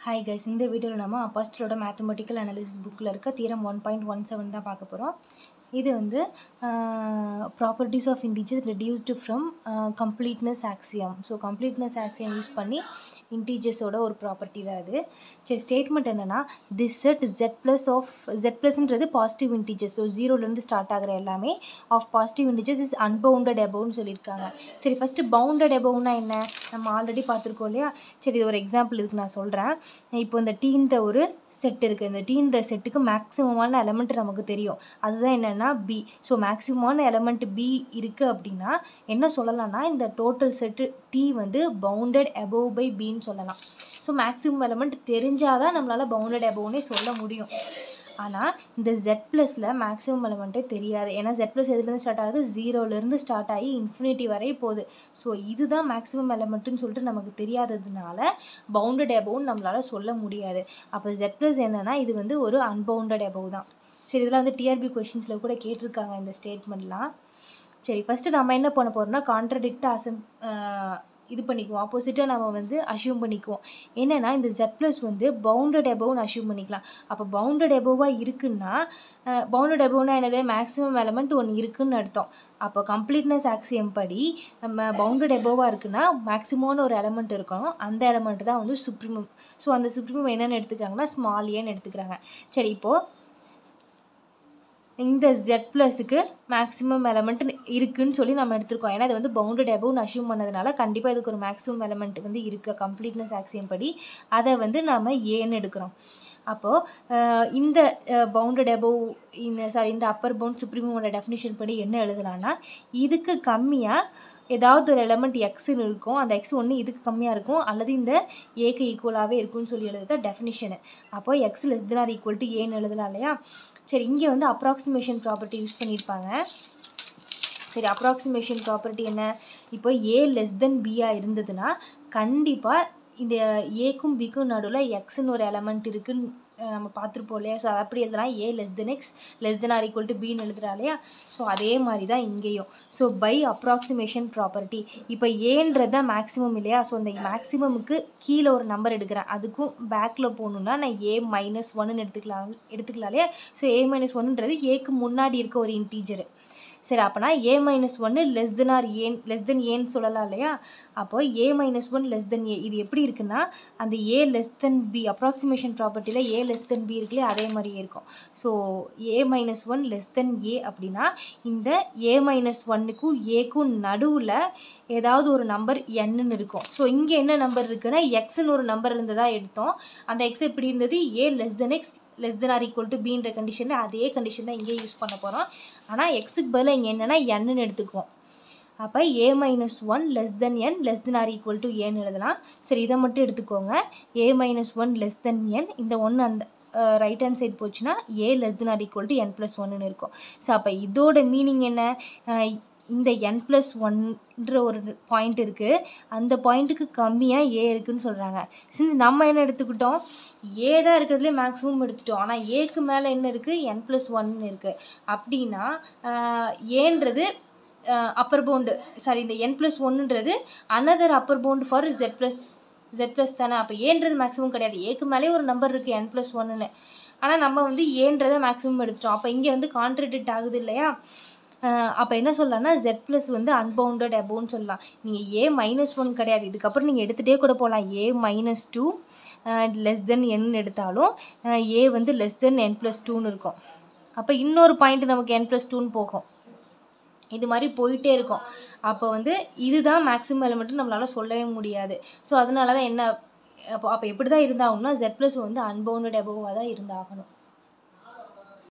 hi guys இந்த வீடியோவில் நம்ம அப்பாஸ்டலோட மேத்தமெட்டிக்கல் அனாலிசிஸ் புக்கில் இருக்க தீரம் ஒன் பாயிண்ட் ஒன் செவன் தான் பார்க்க போகிறோம் இது வந்து properties of integers reduced from completeness axiom so completeness axiom use பண்ணி இன்டீஜர்ஸோட ஒரு ப்ராப்பர்ட்டி தான் அது சரி ஸ்டேட்மெண்ட் என்னென்னா this set Z plus of Z ப்ளஸ்ன்றது பாசிட்டிவ் இன்டீஜர்ஸ் ஸோ ஜீரோலேருந்து ஸ்டார்ட் ஆகிற எல்லாமே of positive integers is unbounded எபவுன்னு சொல்லியிருக்காங்க சரி ஃபஸ்ட்டு பவுண்டட் எபவுனா என்ன நம்ம ஆல்ரெடி பார்த்துருக்கோம் இல்லையா சரி இது ஒரு எக்ஸாம்பிள் இதுக்கு நான் சொல்கிறேன் இப்போ இந்த டீன்ற ஒரு செட் இருக்குது இந்த டீன்ற செட்டுக்கு மேக்ஸிமமான எலமெண்ட் நமக்கு தெரியும் அதுதான் என்னென்னா பி ஸோ மேக்ஸிமமான எலமெண்ட் பி இருக்குது அப்படின்னா என்ன சொல்லலாம்னா இந்த டோட்டல் செட்டு டி வந்து பவுண்டட் அபோவ் பை பின்னு சொல்லலாம் ஸோ மேக்ஸிமம் எலமெண்ட் தெரிஞ்சால் தான் நம்மளால் பவுண்டட் அபோவ்னே சொல்ல முடியும் ஆனால் இந்த ஜெட் ப்ளஸில் மேக்ஸிமம் எலமெண்ட்டே தெரியாது ஏன்னா ஜெட் ப்ளஸ் எதுலேருந்து ஸ்டார்ட் ஆகுது ஜீரோலேருந்து ஸ்டார்ட் ஆகி இன்ஃபினிட்டி வரை போகுது ஸோ இதுதான் மேக்ஸிமம் எலமெண்ட்டுன்னு சொல்லிட்டு நமக்கு தெரியாததுனால பவுண்டட் அபவுன்னு நம்மளால் சொல்ல முடியாது அப்போ ஜெட் ப்ளஸ் என்னென்னா இது வந்து ஒரு அன்பவுண்டட் அபவ் தான் சரி இதெல்லாம் வந்து டிஆர்பி கொஷின்ஸில் கூட கேட்டிருக்காங்க இந்த ஸ்டேட்மெண்ட்லாம் சரி ஃபஸ்ட்டு நம்ம என்ன பண்ண போகிறோம்னா கான்ட்ரடிக்டாக அசம் இது பண்ணிக்குவோம் ஆப்போசிட்டாக நம்ம வந்து அஷ்யூம் பண்ணிக்குவோம் என்னென்னா இந்த ஜெட் ப்ளஸ் வந்து பவுண்டட் எபவ்னு அஷ்யூம் பண்ணிக்கலாம் அப்போ பவுண்டட் எபோவாக இருக்குன்னா பவுண்டட் எபோவ்னா என்னது மேக்ஸிமம் எலமெண்ட் ஒன்று இருக்குன்னு அர்த்தம் அப்போ கம்ப்ளீட்னஸ் ஆக்சியம் படி நம்ம பவுண்டட் எபோவாக இருக்குன்னா மேக்ஸிமம்னு ஒரு எலமெண்ட் இருக்கணும் அந்த எலமெண்ட் தான் வந்து சுப்ரீமம் ஸோ அந்த சுப்ரீமம் என்னென்னு எடுத்துக்கிறாங்கன்னா ஸ்மால் ஏன்னு எடுத்துக்கிறாங்க சரி இப்போது இந்த ஜெட் ப்ளஸுக்கு மேக்ஸிமம் எலமெண்ட் இருக்குதுன்னு சொல்லி நம்ம எடுத்திருக்கோம் ஏன்னா இது வந்து பவுண்டட் எபவ்னு அஷ்யூம் பண்ணதுனால கண்டிப்பாக இதுக்கு ஒரு மேக்ஸிமம் எலமெண்ட் வந்து இருக்குது கம்ப்ளீட்னஸ் ஆக்சியம் படி அதை வந்து நம்ம ஏன்னு எடுக்கிறோம் அப்போது இந்த பவுண்டட் எபவ் இந்த சாரி இந்த அப்பர் பவுண்ட் சுப்ரீமோட டெஃபினிஷன் படி என்ன எழுதலான்னா இதுக்கு கம்மியாக ஏதாவது ஒரு எலமெண்ட் எக்ஸ்னு இருக்கும் அந்த எக்ஸ் ஒன்று இதுக்கு கம்மியாக இருக்கும் அல்லது இந்த ஏக்கு ஈக்குவலாகவே இருக்கும்னு சொல்லி எழுதுதா டெஃபினிஷனு அப்போ X less than or equal to ஏன்னு எழுதலாம் இல்லையா சரி இங்கே வந்து அப்ராக்சிமேஷன் ப்ராப்பர்ட்டி யூஸ் பண்ணியிருப்பாங்க சரி அப்ராக்சிமேஷன் ப்ராப்பர்ட்டி என்ன இப்போ ஏ லெஸ் தென் பியாக இருந்ததுன்னா கண்டிப்பாக இந்த ஏக்கும் பிக்கும் நடுவில் எக்ஸ்ன்னு ஒரு எலமெண்ட் இருக்குன்னு நம்ம பார்த்துருப்போம் இல்லையா ஸோ அது அப்படி எழுதலாம் A less than X less than or equal to பின்னு எழுதுறா இல்லையா ஸோ அதே மாதிரி தான் இங்கேயும் ஸோ பை அப்ராக்சிமேஷன் ப்ராப்பர்ட்டி இப்போ ஏன்றது தான் மேக்ஸிமம் இல்லையா ஸோ அந்த மேக்ஸிமமுக்கு கீழே ஒரு நம்பர் எடுக்கிறேன் அதுக்கும் பேக்கில் போகணுன்னா நான் ஏ மைனஸ் ஒன்னு எடுத்துக்கலாம் எடுத்துக்கலாம் இல்லையா ஸோ ஏ மைனஸ் ஒன்னுன்றது ஏக்கு முன்னாடி இருக்க ஒரு இன்டீஜரு சரி அப்போனா ஏ மைனஸ் ஒன்று less than or N less than ஏன்னு சொல்லலாம் இல்லையா அப்போ A minus one less than A இது எப்படி இருக்குன்னா அந்த A less than B approximation ப்ராப்பர்ட்டியில் ஏ லெஸ் தென் பி இருக்குல்லையே அதே மாதிரியே இருக்கும் so A minus one less than A அப்படின்னா இந்த ஏ மைனஸ் ஒன்னுக்கும் ஏக்கும் நடுவில் ஏதாவது ஒரு நம்பர் என்னன்னு இருக்கும் ஸோ இங்கே என்ன நம்பர் இருக்குன்னா எக்ஸ்ன்னு ஒரு நம்பர் இருந்ததாக எடுத்தோம் அந்த எக்ஸ் எப்படி இருந்தது A less than X less than or equal to பீன்ற கண்டிஷனில் அதே கண்டிஷன் தான் இங்கே யூஸ் பண்ண போகிறோம் ஆனால் எக்ஸுக்கு பதிலாக இங்கே என்னென்னா என்னன்னு எடுத்துக்குவோம் அப்போ A minus one less than N less than or equal to ஏன்னு எழுதலாம் சரி இதை மட்டும் எடுத்துக்கோங்க A minus one less than N இந்த ஒன்று அந்த ரைட் ஹேண்ட் சைட் போச்சுன்னா A less than or equal to N plus ஒன்னு இருக்கும் ஸோ அப்போ இதோட மீனிங் என்ன இந்த என் ப்ளஸ் ஒன்ற ஒரு பாயிண்ட் இருக்குது அந்த பாயிண்ட்டுக்கு கம்மியாக ஏ இருக்குதுன்னு சொல்கிறாங்க சின்ஸ் நம்ம என்ன எடுத்துக்கிட்டோம் ஏ தான் இருக்கிறதுலே மேக்ஸிமம் எடுத்துட்டோம் ஆனால் ஏக்கு மேலே என்ன இருக்குது என் ப்ளஸ் ஒன்னு இருக்குது அப்படின்னா ஏன்றது அப்பர் பவுண்டு சாரி இந்த என் ப்ளஸ் ஒன்றுன்றது another upper bound for Z plus Z plus தானே அப்போ ஏன்றது மேக்ஸிமம் கிடையாது ஏக்கு மேலே ஒரு நம்பர் இருக்குது என் ப்ளஸ் ஒன்றுன்னு ஆனால் நம்ம வந்து ஏன்றதை மேக்ஸிமம் எடுத்துட்டோம் அப்போ இங்கே வந்து கான்ட்ரடிக்ட் ஆகுது இல்லையா அப்போ என்ன சொல்லலாம்னா ஜெட் ப்ளஸ் வந்து அன்பவுண்டட் அபவுன்னு சொல்லலாம் நீங்கள் ஏ மைனஸ் ஒன் கிடையாது இதுக்கப்புறம் நீங்கள் எடுத்துகிட்டே கூட போகலாம் A minus two less than N எடுத்தாலும் ஏ வந்து லெஸ் தென் என் ப்ளஸ் டூன்னு இருக்கும் அப்போ இன்னொரு பாயிண்ட் நமக்கு என் ப்ளஸ் டூன்னு போகும் இது மாதிரி போயிட்டே இருக்கும் அப்போ வந்து இதுதான் மேக்ஸிமம் எலிமெண்ட்டு நம்மளால் சொல்லவே முடியாது ஸோ அதனால தான் என்ன அப்போ அப்போ எப்படி தான் இருந்தாகணும்னா ஜெட் ப்ளஸ் வந்து அன்பவுண்டட் அபோவாக தான் இருந்தாகணும்